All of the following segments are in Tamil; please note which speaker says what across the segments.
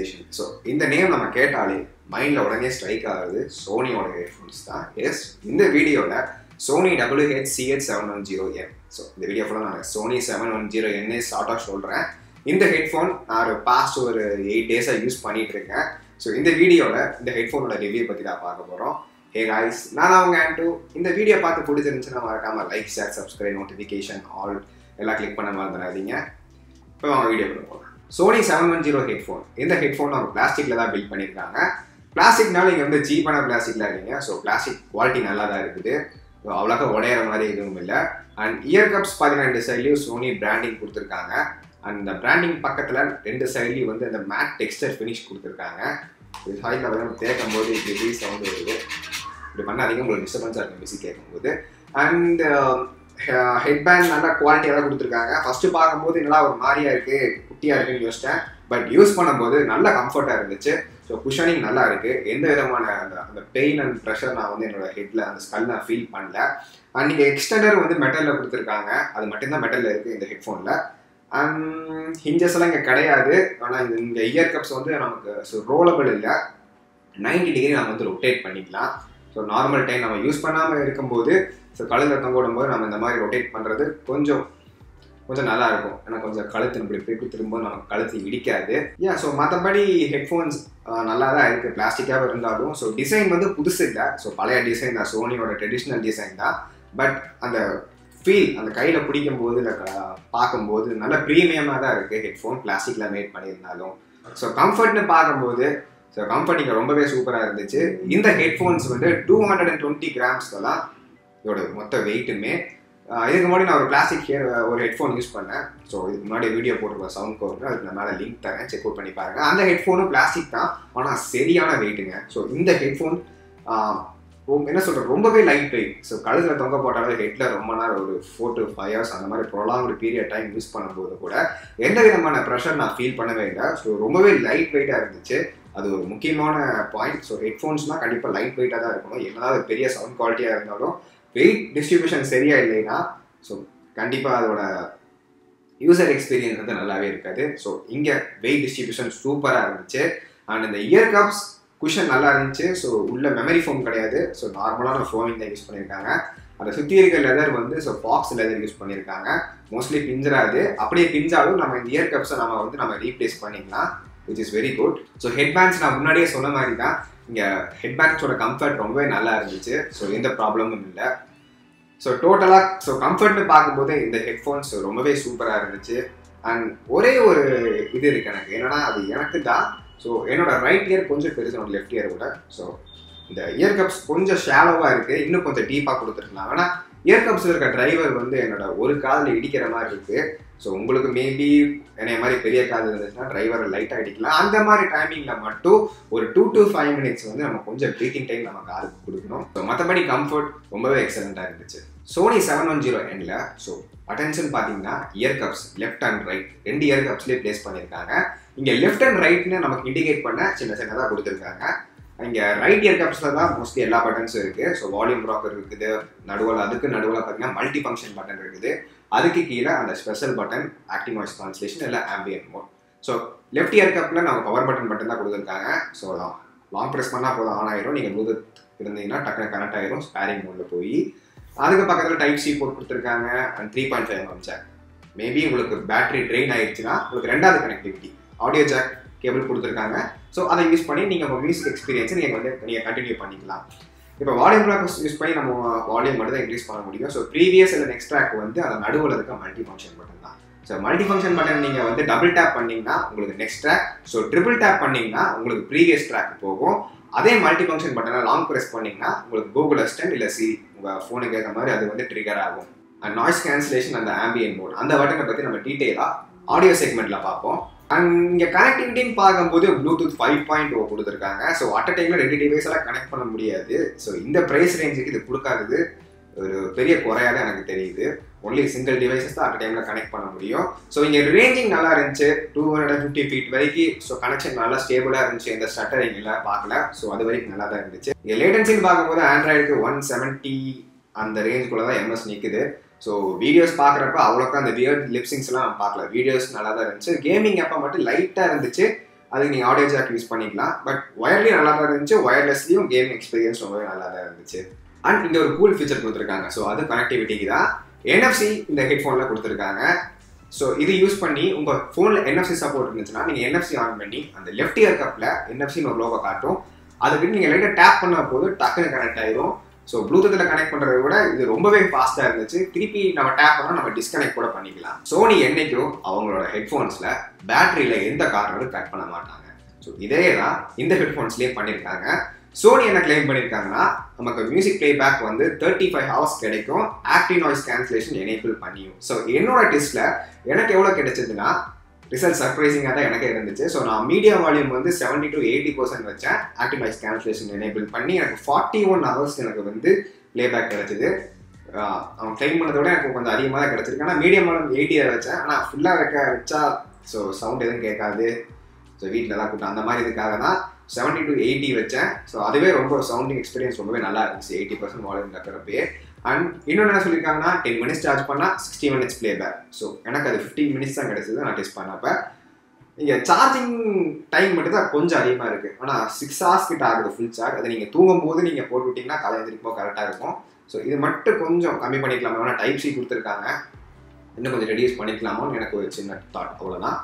Speaker 1: கான்வர்சேஷன் ஸோ இந்த நேம் நம்ம கேட்டாலே மைண்டில் உடனே ஸ்ட்ரைக் ஆகுது சோனியோட ஹெட்ஃபோன்ஸ் தான் எஸ் இந்த வீடியோவில் Sony W H CH seven one zero N so இந்த வீடியோ ஃபுல்லாக நான் சோனி செவன் ஒன் ஜீரோ என்ஏ ஷார்ட்டாக சொல்கிறேன் இந்த ஹெட்ஃபோன் நான் ஒரு பாஸ்ட் ஒரு எயிட் டேஸாக யூஸ் பண்ணிட்டு இருக்கேன் ஸோ இந்த வீடியோவில் இந்த ஹெட்ஃபோனோட ரிவ்யூ பற்றி தான் பார்க்க போகிறோம் ஹே காய்ஸ் நான் அவங்க ஆண்டோ இந்த வீடியோ பார்த்து பிடிச்சிருந்துச்சுன்னா மறக்காமல் like share subscribe notification all எல்லாம் கிளிக் பண்ண மறந்துடாதீங்க இப்போ அவங்க வீடியோ போகலாம் Sony seven one zero headphone இந்த ஹெட்ஃபோன் அவங்க பிளாஸ்டிக்கில் தான் பில்ட் பண்ணியிருக்காங்க பிளாஸ்டிக்னால இங்கே வந்து சீப்பான பிளாஸ்டிக்கில் இருக்கீங்க ஸோ பிளாஸ்டிக் குவாலிட்டி நல்லா தான் இருக்குது அவ்வளோக்கா உடையிற மாதிரி எதுவும் இல்லை அண்ட் இயர் கப்ஸ் பார்த்தீங்கன்னா ரெண்டு சைட்லேயும் சோனி பிராண்டிங் கொடுத்துருக்காங்க அந்த பிராண்டிங் பக்கத்தில் ரெண்டு சைட்லேயும் வந்து அந்த மேட் டெக்ஸ்டர் ஃபினிஷ் கொடுத்துருக்காங்க இது சைடில் வந்து தேக்கும் போது இப்படி இப்படி சவுண்டு வருது இப்படி பண்ணாதீங்க உங்களுக்கு டிஸ்டர்பன்ஸாக இருக்கும் மியூசிக் கேட்கும்போது அண்ட் ஹெட் பேண்ட் நல்லா குவாலிட்டியாக தான் கொடுத்துருக்காங்க ஃபஸ்ட்டு பார்க்கும்போது நல்லா ஒரு மாதிரியா இருக்குது குட்டியாக இருக்குன்னு யோசிச்சேன் பட் யூஸ் பண்ணும்போது நல்ல கம்ஃபர்ட்டாக இருந்துச்சு ஸோ குஷனிங் நல்லா இருக்குது எந்த விதமான அந்த அந்த பெயின் அண்ட் ப்ரெஷர் நான் வந்து என்னோட ஹெட்டில் அந்த ஸ்கல் நான் ஃபீல் பண்ணல அண்ட் நீங்கள் எக்ஸ்டெண்டர் வந்து மெட்டலில் கொடுத்துருக்காங்க அது மட்டும்தான் மெட்டலில் இருக்குது இந்த ஹெட்ஃபோனில் அண்ட் ஹிஞ்சஸ் எல்லாம் இங்கே கிடையாது ஆனால் இந்த இந்த இயர் கப்ஸ் வந்து நமக்கு ஸோ ரோலபிள் இல்லை நைன்டி டிகிரி நம்ம வந்து ரொட்டேட் பண்ணிக்கலாம் ஸோ நார்மல் டைம் நம்ம யூஸ் பண்ணாமல் இருக்கும்போது ஸோ கழுத்தில் தொங்க விடும்போது நம்ம இந்த மாதிரி ரொட்டேட் பண்ணுறது கொஞ்சம் கொஞ்சம் நல்லா இருக்கும் ஏன்னா கொஞ்சம் கழுத்து இப்படி போய் திரும்பவும் நமக்கு கழுத்து இடிக்காது ஏன் ஸோ மற்றபடி ஹெட்ஃபோன்ஸ் நல்லா தான் இருக்குது பிளாஸ்டிக்காக இருந்தாலும் ஸோ டிசைன் வந்து புதுசு இல்லை ஸோ பழைய டிசைன் தான் சோனியோட ட்ரெடிஷ்னல் டிசைன் தான் பட் அந்த ஃபீல் அந்த கையில் பிடிக்கும் போது இல்லை பார்க்கும்போது நல்ல ப்ரீமியமாக தான் இருக்குது ஹெட்ஃபோன் பிளாஸ்டிக்கில் மேட் பண்ணியிருந்தாலும் ஸோ கம்ஃபர்ட்னு பார்க்கும்போது ஸோ கம்ஃபர்ட் இங்கே ரொம்பவே சூப்பராக இருந்துச்சு இந்த ஹெட்ஃபோன்ஸ் வந்து two hundred and twenty grams தான் இதோட மொத்த வெயிட்டுமே இதுக்கு முன்னாடி நான் ஒரு பிளாஸ்டிக் ஹியர் ஒரு ஹெட்ஃபோன் யூஸ் பண்ணேன் ஸோ இதுக்கு முன்னாடி வீடியோ போட்டிருக்கோம் சவுண்ட் கவருக்கு அதுக்கு நான் மேலே லிங்க் தரேன் செக் அவுட் பண்ணி பாருங்க அந்த ஹெட்ஃபோனும் பிளாஸ்டிக் தான் ஆனால் சரியான வெயிட்டுங்க ஸோ இந்த ஹெட்ஃபோன் என்ன சொல்கிறது ரொம்பவே லைட் வெயிட் ஸோ கழுத்தில் தொங்க போட்டாலும் ஹெட்டில் ரொம்ப நேரம் ஒரு ஃபோர் டு ஃபைவ் ஹவர்ஸ் அந்த மாதிரி ப்ரொலாங்டு பீரியட் டைம் யூஸ் பண்ணும்போது கூட எந்த விதமான ப்ரெஷர் நான் ஃபீல் பண்ணவே இல்லை ஸோ ரொம்பவே லைட் வெயிட்டாக இருந்துச்சு அது ஒரு முக்கியமான பாயிண்ட் ஸோ ஹெட்ஃபோன்ஸ்னால் கண்டிப்பாக லைட் வெயிட்டாக தான் இருக்கணும் என்னதான் பெரிய சவுண்ட் குவாலிட்டியாக இருந்தாலும் வெயிட் டிஸ்ட்ரிபியூஷன் சரியா இல்லைன்னா ஸோ கண்டிப்பாக அதோட யூசர் எக்ஸ்பீரியன்ஸ் வந்து நல்லாவே இருக்காது ஸோ இங்கே வெயிட் டிஸ்ட்ரிபியூஷன் சூப்பராக இருந்துச்சு அண்ட் இந்த இயர் கப்ஸ் குஷன் நல்லா இருந்துச்சு ஸோ உள்ள மெமரி ஃபோம் கிடையாது ஸோ நார்மலான ஃபோமிங் தான் யூஸ் பண்ணியிருக்காங்க அதை சுற்றி இருக்க லெதர் வந்து ஸோ பாக்ஸ் லெதர் யூஸ் பண்ணியிருக்காங்க மோஸ்ட்லி பிஞ்சிராது அப்படியே பிஞ்சாலும் நம்ம இந்த இயர் கப்ஸை நம்ம வந்து நம்ம ரீப்ளேஸ் பண்ணிக்கலாம் which is very good so head bands நான் முன்னாடியே சொன்ன மாதிரி தான் இங்கே ஹெட் பேண்ட்ஸோட கம்ஃபர்ட் ரொம்பவே நல்லா இருந்துச்சு ஸோ எந்த ப்ராப்ளமும் இல்லை ஸோ டோட்டலாக ஸோ கம்ஃபர்ட்னு பார்க்கும்போது இந்த ஹெட்ஃபோன்ஸ் ரொம்பவே சூப்பராக இருந்துச்சு அண்ட் ஒரே ஒரு இது இருக்கு எனக்கு என்னன்னா அது எனக்கு தான் ஸோ என்னோட ரைட் இயர் கொஞ்சம் பெருசு என்னோட லெஃப்ட் இயர் விட ஸோ இந்த இயர் கப்ஸ் கொஞ்சம் ஷாலோவாக இருக்குது இன்னும் கொஞ்சம் டீப்பாக கொடுத்துருக்கலாம் ஆனால் இயர் கப்ஸில் இருக்க டிரைவர் வந்து என்னோட ஒரு காதில் இடிக்கிற மாதிரி இருக்குது ஸோ உங்களுக்கு மேபி என்னைய மாதிரி பெரிய காது இருந்துச்சுன்னா டிரைவரை லைட்டாக அடிக்கலாம் அந்த மாதிரி டைமிங்கில் மட்டும் ஒரு டூ டு ஃபைவ் மினிட்ஸ் வந்து நம்ம கொஞ்சம் ப்ரீத்திங் டைம் நம்ம காதுக்கு கொடுக்கணும் ஸோ மற்றபடி கம்ஃபர்ட் ரொம்பவே எக்ஸலண்ட்டாக இருந்துச்சு சோனி செவன் ஒன் ஜீரோ எண்டில் ஸோ அட்டென்ஷன் பார்த்தீங்கன்னா ear cups left and right ரெண்டு இயர் கப்ஸ்லேயே ப்ளேஸ் பண்ணியிருக்காங்க இங்கே லெஃப்ட் அண்ட் ரைட்னு நமக்கு இண்டிகேட் பண்ண சின்ன சின்னதாக கொடுத்துருக்காங்க இங்கே ரைட் இயர் கப்ஸில் தான் மோஸ்ட்லி எல்லா பட்டன்ஸும் இருக்குது ஸோ வால்யூம் ப்ராக்கர் இருக்குது நடுவில் அதுக்கு நடுவில் பார்த்தீங்கன்னா மல்டி ஃபங்க்ஷன் பட்டன் இருக்குது அதுக்கு கீழே அந்த special button active voice translation இல்லை ambient mode so left ear கப்பில் நம்ம பவர் பட்டன் மட்டும் தான் கொடுத்துருக்காங்க ஸோ லாங் ப்ரெஸ் பண்ணால் போதும் ஆன் ஆயிரும் நீங்கள் ப்ளூடூத் இருந்தீங்கன்னா டக்குனு கனெக்ட் ஆயிரும் ஸ்பேரிங் மோடில் போய் அதுக்கு பக்கத்தில் டைப் சி போர்ட் கொடுத்துருக்காங்க and three point five mm jack maybe உங்களுக்கு பேட்டரி ட்ரெயின் ஆயிடுச்சுன்னா உங்களுக்கு ரெண்டாவது கனெக்டிவிட்டி ஆடியோ ஜாக் கேபிள் கொடுத்துருக்காங்க ஸோ அதை யூஸ் பண்ணி நீங்கள் உங்கள் மியூசிக் எக்ஸ்பீரியன்ஸை நீங்கள் வந்து நீங்கள் கண்டினியூ பண்ணிக்கலாம் இப்போ வால்யூம் ப்ளாக் யூஸ் பண்ணி நம்ம வால்யூம் மட்டும் தான் இன்க்ரீஸ் பண்ண முடியும் ஸோ ப்ரீவியஸ் இல்லை நெக்ஸ்ட் ட்ராக் வந்து அந்த நடுவில் இருக்க மல்டி ஃபங்க்ஷன் பட்டன் தான் ஸோ மல்டி ஃபங்க்ஷன் பட்டன் நீங்கள் வந்து டபுள் டேப் பண்ணிங்கன்னா உங்களுக்கு next track so triple tap பண்ணிங்கன்னா உங்களுக்கு ப்ரீவியஸ் ட்ராக் போகும் அதே மல்டி ஃபங்க்ஷன் பட்டனை லாங் ப்ரெஸ் பண்ணிங்கன்னா உங்களுக்கு கூகுள் அசிஸ்டன்ட் இல்லை சி உங்கள் ஃபோனுக்கு ஏற்ற மாதிரி அது வந்து ட்ரிகர் ஆகும் அண்ட் நாய்ஸ் கேன்சலேஷன் அந்த ஆம்பியன் மோட் அந்த பட்டனை பற்றி நம்ம டீட்டெயிலாக ஆடியோ செக்மெண்ட்டில் பார்ப்போம் அண்ட் இங்கே கனெக்டிவிட்டின்னு பார்க்கும்போது ப்ளூடூத் ஃபைவ் பாயிண்ட் ஓ கொடுத்துருக்காங்க ஸோ அட் அ டைமில் ரெண்டு டிவைஸ் எல்லாம் கனெக்ட் பண்ண முடியாது ஸோ இந்த ப்ரைஸ் ரேஞ்சுக்கு இது கொடுக்காதது ஒரு பெரிய குறையாக தான் எனக்கு தெரியுது ஒன்லி சிங்கிள் டிவைசஸ் தான் அட் டைமில் கனெக்ட் பண்ண முடியும் ஸோ இங்கே ரேஞ்சிங் நல்லா இருந்துச்சு two hundred and fifty feet வரைக்கும் ஸோ கனெக்ஷன் நல்லா ஸ்டேபிளாக இருந்துச்சு எந்த ஸ்டட்டரிங் இல்லை பார்க்கல ஸோ அது வரைக்கும் நல்லா தான் இருந்துச்சு இங்கே லேட்டன்சின்னு பார்க்கும்போது ஆண்ட்ராய்டுக்கு ஒன் செவன்ட்டி அந்த ரேஞ்சுக்குள்ள தான் எம்எஸ் நிற்குது ஸோ வீடியோஸ் பார்க்குறப்ப அவ்வளோக்கா அந்த வியர்ட் லிப்சிங்ஸ்லாம் நான் பார்க்கல வீடியோஸ் நல்லா தான் இருந்துச்சு கேமிங் அப்போ மட்டும் லைட்டாக இருந்துச்சு அதுக்கு நீங்கள் ஆடியோ ஜாக் யூஸ் பண்ணிக்கலாம் பட் ஒயர்லி நல்லா தான் இருந்துச்சு ஒயர்லெஸ்லையும் கேமிங் எக்ஸ்பீரியன்ஸ் ரொம்பவே நல்லா தான் இருந்துச்சு அண்ட் இங்கே ஒரு கூல் ஃபீச்சர் கொடுத்துருக்காங்க ஸோ அது கனெக்டிவிட்டிக்கு தான் என்எஃப்சி இந்த ஹெட்ஃபோனில் கொடுத்துருக்காங்க ஸோ இது யூஸ் பண்ணி உங்கள் ஃபோனில் என்எஃப்சி சப்போர்ட் இருந்துச்சுன்னா நீங்கள் என்எஃப்சி ஆன் பண்ணி அந்த லெஃப்ட் இயர் கப்பில் என்எஃப்சின்னு ஒரு லோகோ காட்டும் அதுக்கு நீங்கள் லைட்டாக டேப் பண்ண போது டக்குன்னு கனெக்ட் ஆயிரும் ஸோ ப்ளூடூத்தில் கனெக்ட் பண்ணுறத விட இது ரொம்பவே ஃபாஸ்ட்டாக இருந்துச்சு திருப்பி நம்ம டேப் பண்ணால் நம்ம டிஸ்கனெக்ட் கூட பண்ணிக்கலாம் சோனி என்னைக்கும் அவங்களோட ஹெட்ஃபோன்ஸில் பேட்டரியில் எந்த காரணமும் கட் பண்ண மாட்டாங்க ஸோ இதே தான் இந்த ஹெட்ஃபோன்ஸ்லேயே பண்ணியிருக்காங்க சோனி என்ன கிளைம் பண்ணியிருக்காங்கன்னா நமக்கு மியூசிக் ப்ளே பேக் வந்து தேர்ட்டி ஃபைவ் ஹவர்ஸ் கிடைக்கும் ஆக்டிவ் நாய்ஸ் கேன்சலேஷன் எனேபிள் பண்ணியும் ஸோ என்னோட டெஸ்ட்டில் எனக்கு எவ்வளோ கிடைச்சதுன்னா ரிசல்ட் சர்ப்ரைசிங்காக தான் எனக்கு இருந்துச்சு ஸோ நான் மீடியா வால்யூம் வந்து செவன்டி டு எயிட்டி பர்சன்ட் வச்சேன் ஆக்டிவ் நாய்ஸ் கேன்சலேஷன் எனேபிள் பண்ணி எனக்கு ஃபார்ட்டி ஒன் ஹவர்ஸ் எனக்கு வந்து ப்ளேபேக் கிடைச்சிது அவன் கிளைம் பண்ணதை விட எனக்கு கொஞ்சம் அதிகமாக தான் கிடச்சிருக்கு ஆனால் மீடியம் வால்யூம் எயிட்டியை வச்சேன் ஆனால் ஃபுல்லாக வைக்க வச்சா ஸோ சவுண்ட் எதுவும் கேட்காது ஸோ வீட்டில் தான் கூட்டம் அந்த மாதிரி இதுக்காக தான் செவன்டி டு எயிட்டி வச்சேன் ஸோ அதுவே ரொம்ப சவுண்டிங் எக்ஸ்பீரியன்ஸ் ரொம்பவே நல்லா இருந்துச்சு எயிட்டி பர்சன்ட் வால்யூம் இருக்கிறப்பே அண்ட் இன்னொன்று என்ன சொல்லியிருக்காங்கன்னா டென் மினிட்ஸ் சார்ஜ் பண்ணால் sixty minutes playback so எனக்கு அது ஃபிஃப்டீன் மினிட்ஸ் தான் கிடைச்சது நான் டெஸ்ட் பண்ணப்ப இங்கே சார்ஜிங் டைம் மட்டும் தான் கொஞ்சம் அதிகமாக இருக்குது ஆனால் சிக்ஸ் ஹவர்ஸ் கிட்ட ஆகுது ஃபுல் சார்ஜ் அதை நீங்கள் தூங்கும் போது நீங்கள் போட்டு விட்டிங்கன்னா காலை எழுந்திரிக்கும் கரெக்டாக இருக்கும் ஸோ இது மட்டும் கொஞ்சம் கம்மி பண்ணிக்கலாமா ஏன்னா டைப் சி கொடுத்துருக்காங்க இன்னும் கொஞ்சம் ரெடியூஸ் பண்ணிக்கலாமோன்னு எனக்கு ஒரு சின்ன தாட் அவ்வளோதான்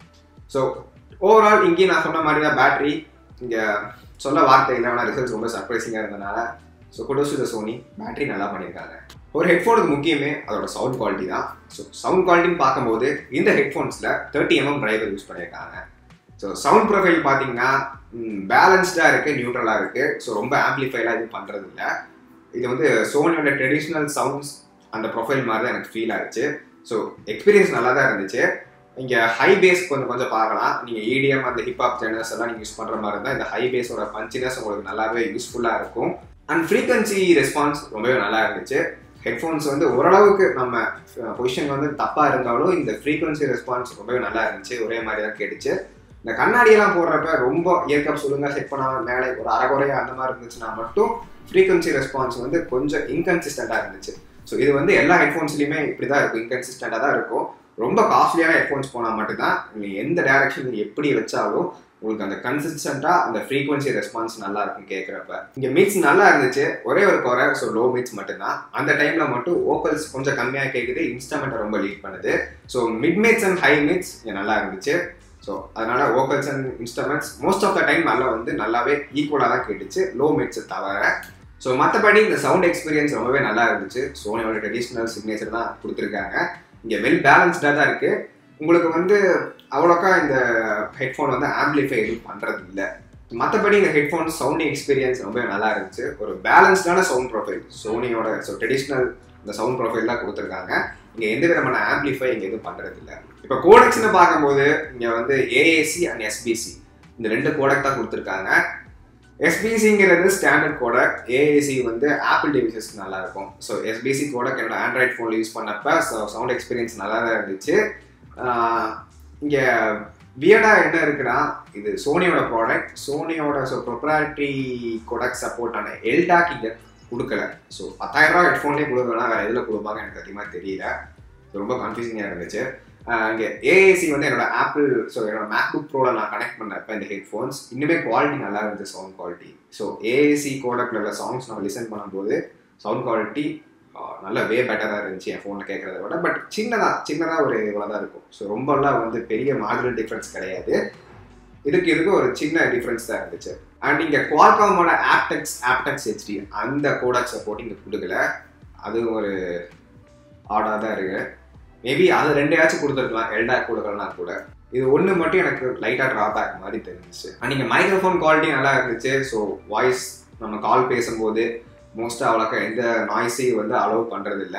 Speaker 1: ஸோ ஓவரால் இங்கேயும் நான் சொன்ன மாதிரி தான் பேட்டரி இங்கே சொல்ல வார்த்தை இல்லை ஆனால் ரிசல்ட்ஸ் ரொம்ப சர்ப்ரைசிங்காக இருந்தனால so kudos the Sony battery நல்லா பண்ணியிருக்காங்க ஒரு ஹெட்ஃபோனுக்கு முக்கியமே அதோட சவுண்ட் குவாலிட்டி தான் ஸோ சவுண்ட் குவாலிட்டின்னு பார்க்கும்போது இந்த ஹெட்ஃபோன்ஸில் தேர்ட்டி எம்எம் டிரைவர் யூஸ் பண்ணியிருக்காங்க ஸோ சவுண்ட் ப்ரொஃபைல் பார்த்தீங்கன்னா பேலன்ஸ்டாக இருக்குது நியூட்ரலாக இருக்குது ஸோ ரொம்ப ஆம்பிளிஃபைலாக இது பண்ணுறது இல்லை இது வந்து சோனியோட ட்ரெடிஷ்னல் சவுண்ட்ஸ் அந்த ப்ரொஃபைல் மாதிரி தான் எனக்கு ஃபீல் ஆச்சு ஸோ எக்ஸ்பீரியன்ஸ் நல்லா தான் இருந்துச்சு இங்கே ஹை பேஸ் கொஞ்சம் கொஞ்சம் பார்க்கலாம் நீங்கள் இடிஎம் அந்த ஹிப்ஹாப் சேனல்ஸ் எல்லாம் நீங்கள் யூஸ் பண்ணுற மாதிரி இருந்தால் இந்த ஹை பேஸோட பஞ்சினஸ் உங்களுக்கு நல்லாவே யூஸ்ஃபுல்லாக இருக்கும் அண்ட் ஃப்ரீக்வன்சி ரெஸ்பான்ஸ் ரொம்பவே நல்லா இருந்துச்சு ஹெட்ஃபோன்ஸ் வந்து ஓரளவுக்கு நம்ம பொசிஷன் வந்து தப்பாக இருந்தாலும் இந்த ஃப்ரீக்வன்சி ரெஸ்பான்ஸ் ரொம்பவே நல்லா இருந்துச்சு ஒரே மாதிரி தான் கேட்டுச்சு இந்த கண்ணாடியெல்லாம் போடுறப்ப ரொம்ப இயக்கம் சொல்லுங்க செட் பண்ணாமல் மேலே ஒரு அரைகுறையா அந்த மாதிரி இருந்துச்சுன்னா மட்டும் ஃப்ரீக்வன்சி ரெஸ்பான்ஸ் வந்து கொஞ்சம் இன்கன்சிஸ்டண்ட்டாக இருந்துச்சு ஸோ இது வந்து எல்லா ஹெட்ஃபோன்ஸ்லையுமே இப்படி தான் இருக்கும் இன்கன்சிஸ்டண்ட்டாக தான் இருக்கும் ரொம்ப காஸ்ட்லியான ஹெட்ஃபோன்ஸ் போனால் மட்டும்தான் நீங்கள் எந்த டேரக்ஷன் எப்படி வச்சாலும் உங்களுக்கு அந்த கன்சிஸ்டண்ட்டாக அந்த ஃப்ரீக்வன்சி ரெஸ்பான்ஸ் நல்லா இருக்கும் கேட்குறப்ப இங்கே மிக்ஸ் நல்லா இருந்துச்சு ஒரே ஒரு குறை ஸோ லோ மிக்ஸ் மட்டும்தான் அந்த டைமில் மட்டும் ஓக்கல்ஸ் கொஞ்சம் கம்மியாக கேட்குது இன்ஸ்ட்ருமெண்ட்டை ரொம்ப லீட் பண்ணுது so mid mix and high mix இங்கே நல்லா இருந்துச்சு ஸோ அதனால vocals and instruments most of the time நல்லா வந்து நல்லாவே ஈக்குவலாக தான் கேட்டுச்சு லோ மிக்ஸை தவிர ஸோ மற்றபடி இந்த சவுண்ட் எக்ஸ்பீரியன்ஸ் ரொம்பவே நல்லா இருந்துச்சு சோனியோட ட்ரெடிஷ்னல் சிக்னேச்சர் தான் கொடுத்துருக்காங்க இங்கே வெல் பேலன்ஸ்டாக தான் இருக்குது உங்களுக்கு வந்து அவ்வளோக்கா இந்த ஹெட்ஃபோன் வந்து ஆம்பிளிஃபை எதுவும் பண்ணுறது இல்லை மற்றபடி இந்த ஹெட்ஃபோன் சவுண்டிங் எக்ஸ்பீரியன்ஸ் ரொம்ப நல்லா இருந்துச்சு ஒரு பேலன்ஸ்டான சவுண்ட் ப்ரொஃபைல் சோனியோட ஸோ ட்ரெடிஷ்னல் இந்த சவுண்ட் ப்ரொஃபைல் தான் கொடுத்துருக்காங்க இங்கே எந்த விதமான ஆம்பிளிஃபை இங்கே எதுவும் பண்ணுறது இல்லை இப்போ கோடெக்ஸ்னு பார்க்கும்போது இங்கே வந்து ஏஏசி அண்ட் எஸ்பிசி இந்த ரெண்டு கோடக் தான் கொடுத்துருக்காங்க எஸ்பிசிங்கிறது ஸ்டாண்டர்ட் கோடக் ஏஏசி வந்து ஆப்பிள் டிவைசஸ்க்கு நல்லா இருக்கும் ஸோ எஸ்பிசி கோடக் என்னோட ஆண்ட்ராய்ட் ஃபோனில் யூஸ் பண்ணப்ப சவுண்ட் எக்ஸ்பீரியன்ஸ் நல்லா தான் இருந்துச்சு இங்கே வியர்டாக என்ன இருக்குன்னா இது சோனியோட ப்ராடக்ட் சோனியோட ஸோ ப்ரொப்ராட்ரி கோடக் சப்போர்ட் ஆன எல்டாக் இங்கே கொடுக்கல ஸோ பத்தாயிரம் ரூபா ஹெட்ஃபோன்லேயே கொடுக்கலாம் வேறு எதில் கொடுப்பாங்க எனக்கு அதிகமாக தெரியல ரொம்ப கன்ஃபியூசிங்காக இருந்துச்சு இங்கே ஏஏசி வந்து என்னோட ஆப்பிள் ஸோ என்னோட மேக்புக் ப்ரோவில் நான் கனெக்ட் பண்ணப்ப இந்த ஹெட்ஃபோன்ஸ் இன்னுமே குவாலிட்டி நல்லா இருந்துச்சு சவுண்ட் குவாலிட்டி ஸோ ஏஏசி கோடக்கில் உள்ள சாங்ஸ் நம்ம லிசன் பண்ணும்போது சவுண்ட் குவாலிட்டி நல்ல வே பெட்டராக இருந்துச்சு என் ஃபோனில் கேட்குறத விட பட் சின்னதாக சின்னதாக ஒரு இவ்வளோ தான் இருக்கும் ஸோ ரொம்பலாம் வந்து பெரிய மார்ஜினல் டிஃப்ரென்ஸ் கிடையாது இதுக்கு இதுக்கு ஒரு சின்ன டிஃப்ரென்ஸ் தான் இருந்துச்சு அண்ட் இங்கே குவால்காமோட ஆப்டெக்ஸ் ஆப்டெக்ஸ் ஹெச்டி அந்த கோடாக் சப்போர்ட் இங்கே கொடுக்கல அது ஒரு ஆடாக தான் இருக்கு மேபி அது ரெண்டையாச்சும் கொடுத்துருக்கலாம் எல்டாக் கொடுக்கலனா கூட இது ஒன்று மட்டும் எனக்கு லைட்டாக ட்ராபேக் மாதிரி தெரிஞ்சிச்சு அண்ட் இங்கே மைக்ரோஃபோன் குவாலிட்டி நல்லா இருந்துச்சு ஸோ வாய்ஸ் நம்ம கால் பேசும்போது மோஸ்ட்டாக அவ்வளோக்கா எந்த நாய்ஸையும் வந்து அலோவ் பண்ணுறதில்ல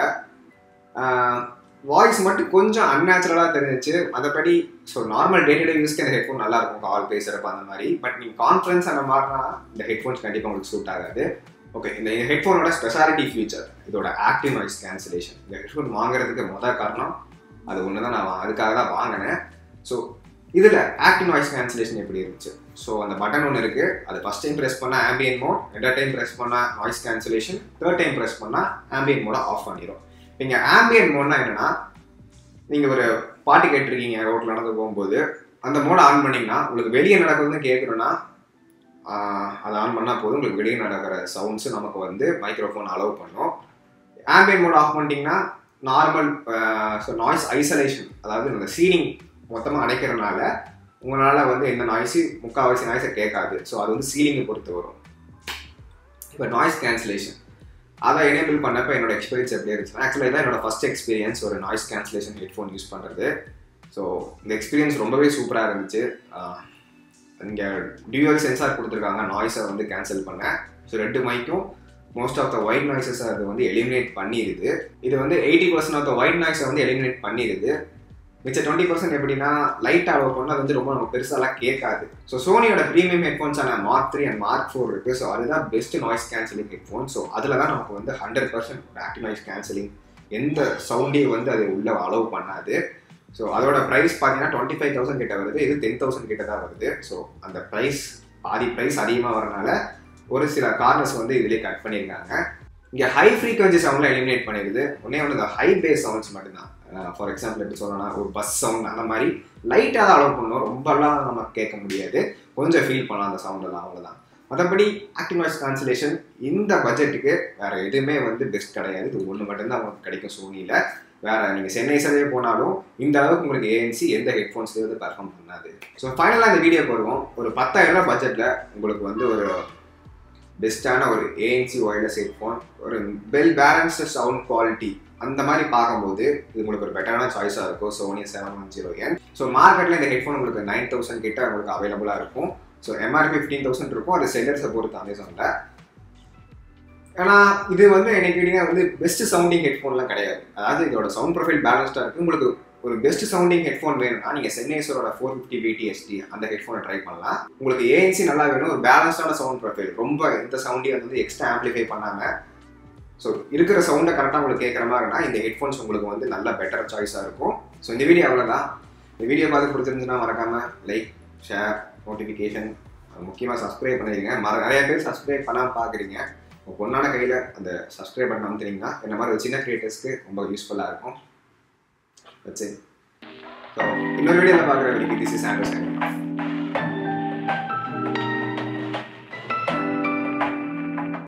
Speaker 1: வாய்ஸ் மட்டும் கொஞ்சம் அன்நேச்சுரலாக தெரிஞ்சிச்சு மற்றபடி so normal day to day யூஸ்க்கு இந்த ஹெட்ஃபோன் நல்லா இருக்கும் கால் பேசுகிறப்ப அந்த மாதிரி பட் நீங்கள் கான்ஃபரன்ஸ் அந்த மாதிரினா இந்த ஹெட்ஃபோன்ஸ் கண்டிப்பாக உங்களுக்கு சூட் ஆகாது ஓகே இந்த ஹெட்ஃபோனோட ஸ்பெஷாலிட்டி ஃபீச்சர் இதோட ஆக்டிவ் நாய்ஸ் கேன்சலேஷன் இந்த ஹெட்ஃபோன் வாங்குறதுக்கு முதல் காரணம் அது ஒன்று தான் நான் அதுக்காக தான் வாங்கினேன் ஸோ இதில் ஆக்டிவ் நாய்ஸ் கேன்சலேஷன் எப்படி இருந்துச்சு ஸோ அந்த பட்டன் ஒன்று இருக்குது அது ஃபஸ்ட் டைம் ப்ரெஸ் பண்ணால் ஆம்பியன் மோட் ரெண்டாவது டைம் ப்ரெஸ் பண்ணால் noise cancellation third time press பண்ணால் ஆம்பியன் மோட ஆஃப் பண்ணிடும் நீங்கள் ஆம்பியன் மோட்னா என்னென்னா நீங்கள் ஒரு பாட்டு கேட்டிருக்கீங்க ரோட்டில் நடந்து போகும்போது அந்த மோட ஆன் பண்ணிங்கன்னா உங்களுக்கு வெளியே நடக்கிறதுன்னு கேட்குறோன்னா அதை ஆன் பண்ணால் போதும் உங்களுக்கு வெளியே நடக்கிற சவுண்ட்ஸு நமக்கு வந்து மைக்ரோஃபோன் அலோவ் பண்ணும் ஆம்பியன் மோட் ஆஃப் பண்ணிட்டீங்கன்னா நார்மல் ஸோ நாய்ஸ் ஐசோலேஷன் அதாவது இந்த சீலிங் மொத்தமாக அடைக்கிறதுனால உங்களால் வந்து எந்த நாய்ஸு முக்கால்வாசி நாய்ஸை கேட்காது ஸோ அது வந்து சீலிங்கை பொறுத்து வரும் இப்போ நாய்ஸ் கேன்சலேஷன் அதை எனேபிள் பண்ணப்போ என்னோட எக்ஸ்பீரியன்ஸ் எப்படி இருந்துச்சுன்னா ஆக்சுவலாக இதான் என்னோட ஃபஸ்ட் எக்ஸ்பீரியன்ஸ் ஒரு நாய்ஸ் கேன்சலேஷன் ஹெட்ஃபோன் யூஸ் பண்ணுறது ஸோ இந்த எக்ஸ்பீரியன்ஸ் ரொம்பவே சூப்பராக இருந்துச்சு இங்கே டியூவல் சென்சார் கொடுத்துருக்காங்க நாய்ஸை வந்து கேன்சல் பண்ண ஸோ ரெண்டு மைக்கும் most of the white noises அது வந்து எலிமினேட் பண்ணிடுது இது வந்து eighty percent of the white நாய்ஸை வந்து எலிமினேட் பண்ணிடுது மிச்ச டுவெண்ட்டி பர்சன்ட் எப்படின்னா லைட் அலோவ் பண்ணால் வந்து ரொம்ப நமக்கு பெருசாலாம் கேட்காது ஸோ சோனியோட ப்ரீமியம் ஹெட்ஃபோன்ஸான Mark three and Mark four இருக்குது ஸோ அதுதான் best noise cancelling headphone so அதில் தான் நமக்கு வந்து hundred percent active noise cancelling எந்த சவுண்டையும் வந்து அது உள்ள அலோவ் பண்ணாது ஸோ அதோட ப்ரைஸ் பார்த்தீங்கன்னா டுவெண்ட்டி ஃபைவ் தௌசண்ட் கிட்ட வருது இது டென் தௌசண்ட் கிட்ட தான் வருது ஸோ அந்த ப்ரைஸ் பாதி ப்ரைஸ் அதிகமாக வரனால ஒரு சில கார்னர்ஸ் வந்து இதிலே கட் பண்ணியிருக்காங்க இங்கே ஹை ஃப்ரீக்வன்சி சவுண்ட்ல எலிமினேட் பண்ணிடுது ஒன்னே ஒன்று இந்த ஹை பேஸ் சவுண்ட்ஸ் மட்டும்தான் ஃபார் எக்ஸாம்பிள் எப்படி சொல்லணும்னா ஒரு பஸ் சவுண்ட் அந்த மாதிரி லைட்டாக தான் அலோவ் பண்ணணும் ரொம்பலாம் நம்ம கேட்க முடியாது கொஞ்சம் ஃபீல் பண்ணலாம் அந்த சவுண்டெல்லாம் அவ்வளோதான் மற்றபடி ஆக்டிவ் நாய்ஸ் கான்சலேஷன் இந்த பட்ஜெட்டுக்கு வேற எதுவுமே வந்து பெஸ்ட் கிடையாது இது ஒன்று மட்டும்தான் உங்களுக்கு கிடைக்கும் சோனியில் வேற நீங்கள் சென்னை சர்வே போனாலும் இந்த அளவுக்கு உங்களுக்கு ஏஎன்சி எந்த ஹெட்ஃபோன்ஸ்லேயும் வந்து பர்ஃபார்ம் பண்ணாது ஸோ ஃபைனலாக இந்த வீடியோ வருவோம் ஒரு பத்தாயிரம் ரூபாய் பட்ஜெட்டில் உங்களுக்கு வந்து ஒரு பெஸ்ட்டான ஒரு ஏஎன்சி ஒயர்லெஸ் ஹெட்ஃபோன் ஒரு வெல் பேலன்ஸ்டு சவுண்ட் குவாலிட்டி அந்த மாதிரி பார்க்கும்போது இது உங்களுக்கு ஒரு பெட்டரான சாய்ஸாக இருக்கும் Sony seven one zero N so மார்க்கெட்டில் இந்த ஹெட்ஃபோன் உங்களுக்கு நைன் தௌசண்ட் கிட்ட உங்களுக்கு அவைலபிளாக இருக்கும் ஸோ எம்ஆர்பி ஃபிஃப்டீன் தௌசண்ட் இருக்கும் அது செல்லர்ஸை பொறுத்து அமேசானில் ஏன்னா இது வந்து எனக்கு கேட்டீங்கன்னா வந்து பெஸ்ட் சவுண்டிங் ஹெட்ஃபோன்லாம் கிடையாது அதாவது இதோட சவுண்ட் ப்ரொஃபைல் பேலன்ஸ்டாக இருக்குது உங்களுக்கு ஒரு பெஸ்ட் சவுண்டிங் ஹெட்ஃபோன் வேணும்னா நீங்கள் சென்னேஸ்வரோட ஃபோர் ஃபிஃப்டி பிடிஎஸ்டி அந்த ஹெட்ஃபோனை ட்ரை பண்ணலாம் உங்களுக்கு ஏஎன்சி நல்லா வேணும் ஒரு பேலன்ஸ்டான சவுண்ட் ப்ரொஃபைல் ரொம்ப இந்த சவுண்டையும் வந்து எக்ஸ்ட்ரா ஆம்ப்ளிஃபை பண்ணாமல் ஸோ இருக்கிற சவுண்டை கரெக்டாக உங்களுக்கு கேட்குற மாதிரினா இந்த ஹெட்ஃபோன்ஸ் உங்களுக்கு வந்து நல்ல பெட்டர் சாய்ஸாக இருக்கும் ஸோ இந்த வீடியோ அவ்வளோதான் இந்த வீடியோ பார்த்து பிடிச்சிருந்துச்சுன்னா மறக்காமல் லைக் ஷேர் நோட்டிஃபிகேஷன் முக்கியமாக சப்ஸ்கிரைப் பண்ணிடுங்க மற நிறைய பேர் சப்ஸ்கிரைப் பண்ணாமல் பார்க்குறீங்க உங்கள் பொண்ணான கையில் அந்த சப்ஸ்கிரைப் பண்ண வந்துட்டீங்கன்னா இந்த மாதிரி ஒரு சின்ன கிரியேட்டர்ஸ்க்கு ரொம்ப யூஸ்ஃபுல்லாக இருக்கும் வச்சு ஸோ இன்னொரு வீடியோவில் பார்க்குற வரைக்கும் திஸ் இஸ் ஆண்டர்ஸ்டாண்டிங்